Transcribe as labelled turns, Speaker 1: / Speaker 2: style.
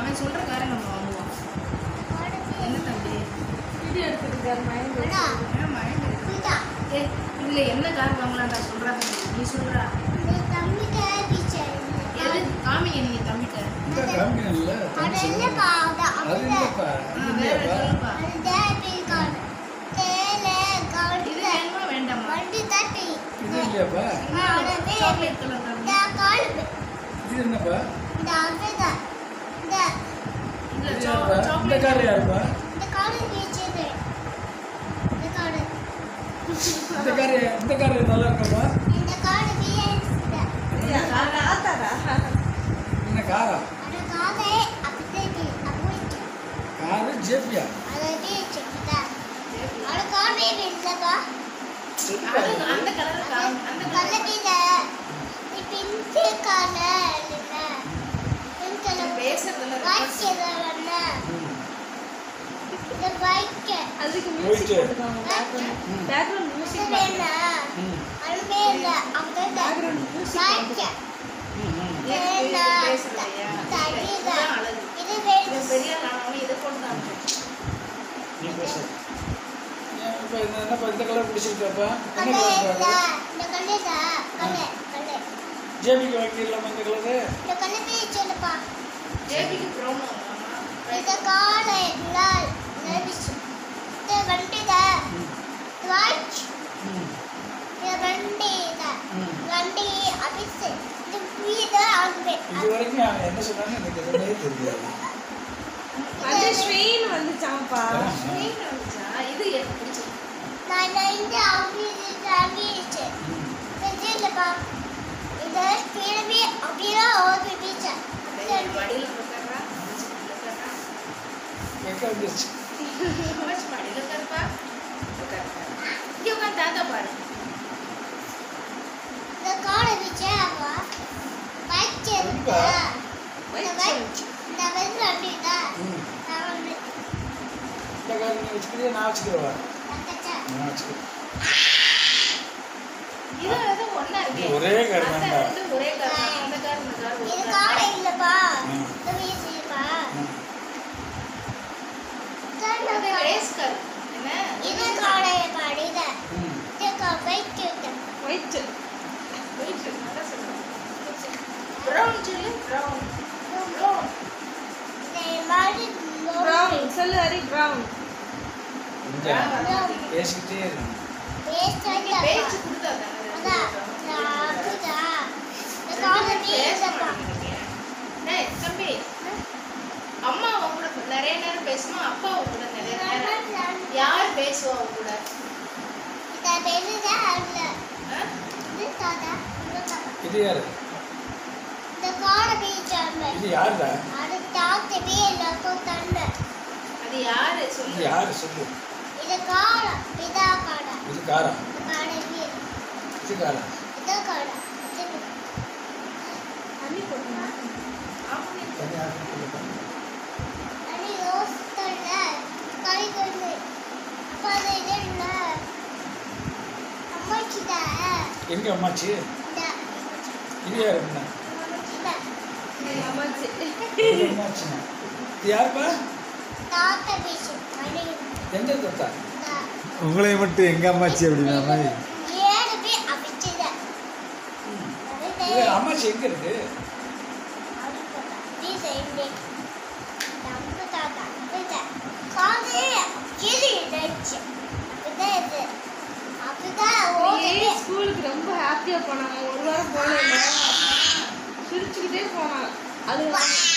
Speaker 1: அவன் சொல்ற காரை நம்ம வாங்குவோம் என்ன தம்பி
Speaker 2: வீடியோ எடுத்துருக்காரு மைண்ட்
Speaker 1: ஏன் மயங்க இருக்கு? ஏய், இதுல என்ன கார் வாங்கலாம்டா சொல்றா தம்பி. நீ சொல்றா எது காமிங்க நீங்க தம்பிட்ட
Speaker 3: இந்த காமிக்கணும்ல
Speaker 4: அது இல்லப்பா அது
Speaker 3: அது
Speaker 4: அப்படிதான்
Speaker 3: இல்லப்பா
Speaker 1: ஆ,
Speaker 3: அது
Speaker 1: வேற
Speaker 3: இல்லப்பா
Speaker 1: சொல்லுப்பா
Speaker 4: அது தேவி காடு தேலே
Speaker 1: இது
Speaker 4: காடு
Speaker 1: வேணுமா வேண்டாமா
Speaker 4: வண்டி தட்டி
Speaker 3: இது இல்லையாப்பா
Speaker 1: சாக்லேட் கலர் தம்பி
Speaker 4: இந்த காடு
Speaker 3: இது என்னப்பா
Speaker 4: இந்த அப்படிதான் இந்த
Speaker 1: இல்ல
Speaker 3: இது
Speaker 1: சா-
Speaker 3: என்னப்பா? இந்த
Speaker 1: சாக்லேட்
Speaker 3: கார் யாருப்பா
Speaker 4: இந்த காடு வீச்சது இந்த காடு
Speaker 3: இந்த கார் இந்த கார் நல்லா இருக்கப்பா
Speaker 4: இந்த காடு வீஎஸ்
Speaker 2: ஆத்தாரா
Speaker 3: என்ன காரா
Speaker 4: அந்த காதை அப்படியே அப்படி
Speaker 3: காரு ஜேபியா
Speaker 4: அதை வீச்சு அது காடு இல்லப்பா
Speaker 1: அது அந்த கலர் காமி அந்த கலர்
Speaker 4: கலட்டில பிஞ்சு கலர் இல்ல பிங்க் கலர்
Speaker 1: பேசுறதுல
Speaker 4: வாட்ச் எதவன இந்த பைக்
Speaker 2: அதுக்கு
Speaker 3: Wait.
Speaker 2: மியூசிக் போட்டுருக்காங்க பேக்ரவுண்ட்
Speaker 3: ம்.
Speaker 2: பேக்ரவுண்ட் மியூசிக்
Speaker 4: இது என்ன
Speaker 3: ம்
Speaker 4: அன்பே இல்ல அப்படிதான்
Speaker 2: பேக்ரவுண்ட் மியூசிக்
Speaker 4: பைக்
Speaker 3: ம், ம்.
Speaker 4: என்ன
Speaker 1: பேசுறியா
Speaker 4: தடிதான்
Speaker 1: இதுதான் அழகு
Speaker 4: இது
Speaker 1: இவன்
Speaker 4: வேணும்
Speaker 1: பெரிய ஆனவனே இதை போட்டு தான்
Speaker 3: நீ பேசு ஏன் இப்ப இந்த என்னப்பா இந்த கலர் பிடிச்சிருக்காப்பா என்ன
Speaker 4: கலை
Speaker 3: கலர்
Speaker 4: இல்ல
Speaker 3: பாரு
Speaker 4: இந்த கலை தான் கலை கலை
Speaker 3: ஜேபிக்கு வைக்கலாமா இந்த கலரு
Speaker 4: இந்த கலை வீச்சுப்பா
Speaker 1: ஜேபிக்கு ப்ரௌன் வாங்கலாமா
Speaker 4: இந்த காலை இல்ல நபிச்சு இந்த வண்டி தான் வாட்ச்
Speaker 3: ம்
Speaker 4: இந்த வண்டி தான்
Speaker 3: ம்
Speaker 4: வண்டி அபிஷே இது வீடு அன்பே
Speaker 3: இது வரைக்கும் அவன் என்ன சொன்னான்னு எனக்கு எதுவுமே தெரியாது
Speaker 2: அது ஸ்வெயின் வந்துச்சாம்ப்பா
Speaker 1: ஸ்வீட் வந்துச்சா இது எனக்கு பிடிச்சிருக்கு
Speaker 4: நான் நான் இந்த அபிஷே அபிஷே
Speaker 3: ம்.
Speaker 4: தெரிஞ்சலப்பா இந்த கிளம்பி அப்படியே ஓடி பீச்சா
Speaker 1: டேய், மடியில உட்கார்றா உட்கார்றா
Speaker 3: எங்க வந்துருச்சு
Speaker 1: அம்மாச்சி மடியில உட்காருப்பா உட்காரு இங்க உட்காந்து தாத்தா பாரு
Speaker 4: இந்த காடை பீச்சா அப்பா பைக்
Speaker 3: சரிப்பா.
Speaker 4: இந்த பைக் இந்த பைக் வண்டிதா
Speaker 3: ம்.
Speaker 4: நான் வந்து
Speaker 3: இந்த கார் நீ வச்சுக்கிறியா நான் வச்சுக்கிறவா
Speaker 4: தக்கச்சா
Speaker 3: நான் வச்சுக்கிறேன்
Speaker 1: இது அது ஒண்ணா இருக்கு
Speaker 3: இது ஒரே கார்
Speaker 1: அந்த
Speaker 3: தான்டா.
Speaker 1: ரெண்டு ஒரே கார் தான் அந்த கார் இந்த கார்
Speaker 4: இது
Speaker 1: ஒண்ணா
Speaker 4: காடை இல்லப்பா
Speaker 3: ம்.
Speaker 4: இந்த வீச்சுப்பா
Speaker 3: ம்.
Speaker 1: இது ரேஸ் கார் என்ன
Speaker 4: இது காடை படித
Speaker 3: ம்.
Speaker 4: இது கா பைக் இருக்கு
Speaker 2: ஒயிட்
Speaker 1: வெயிட் நல்லா சொல்றேன் ப்ரௌன் சொல்லு ப்ரௌன் ப்ரௌன்
Speaker 4: இந்த மாதிரி
Speaker 2: ப்ரௌன் சொல்லு ஹரி ப்ரௌன்
Speaker 3: இங்க பேசிக்கிட்டே இருக்கணும்
Speaker 4: பேஸ்ட்
Speaker 1: நீங்க பேச்சு கொடுத்தா தானே
Speaker 4: அதான் நான் அப்படிதான் இந்த காடை வீச்சப்பா
Speaker 1: டேய் தம்பி அம்மா அவங்க கூட நிறைய நேரம் பேசணும் அப்பா அவங்க கூட நிறைய நேரம் யார் பேசுவா அவங்க கூட
Speaker 4: இந்த பெருதா இல்ல
Speaker 1: ஆ?
Speaker 4: இது தாத்தா இது தாத்தா
Speaker 3: இது யாரு
Speaker 4: இந்த காடை பீச்சாம
Speaker 3: இது யாருடா
Speaker 4: அது தாத்த வீல தோத்தண்ட
Speaker 1: அது யாரு
Speaker 3: இது
Speaker 1: சொல்லு
Speaker 3: யாரு சொல்லு
Speaker 4: இது காடை இதா காடை
Speaker 3: இது காரா
Speaker 4: இந்த காடை வீல்
Speaker 3: இது காரா
Speaker 4: இதா காடை இது
Speaker 2: தண்ணி போட்டுமா
Speaker 1: ஆமா.
Speaker 3: தனியா சொல்லுப்பா.
Speaker 4: அடி யோசித்தல்ல கறி கொண்டு அப்பா அது இது இல்ல அம்மாச்சிதா
Speaker 3: எங்க அம்மாச்சி
Speaker 4: இந்த
Speaker 3: இது யாரு என்ன
Speaker 4: அம்மாச்சிதா
Speaker 2: அம்மாச்சி
Speaker 3: இது அம்மாச்சினா இது யாருப்பா
Speaker 4: தாத்த பீச்சு அடி
Speaker 3: எந்த தத்தா
Speaker 4: இந்த
Speaker 5: உங்களை மட்டும் எங்க அம்மாச்சி அப்படின்னா மாதிரி
Speaker 4: ஏழு பேர் அபிச்சத
Speaker 3: இது அம்மாச்சி எங்க இருக்கு
Speaker 2: ஸ்கூலுக்கு ரொம்ப ஹாப்பியா போனாங்க ஒரு வாரம் போனேன் சிரிச்சுக்கிட்டே போனாங்க அது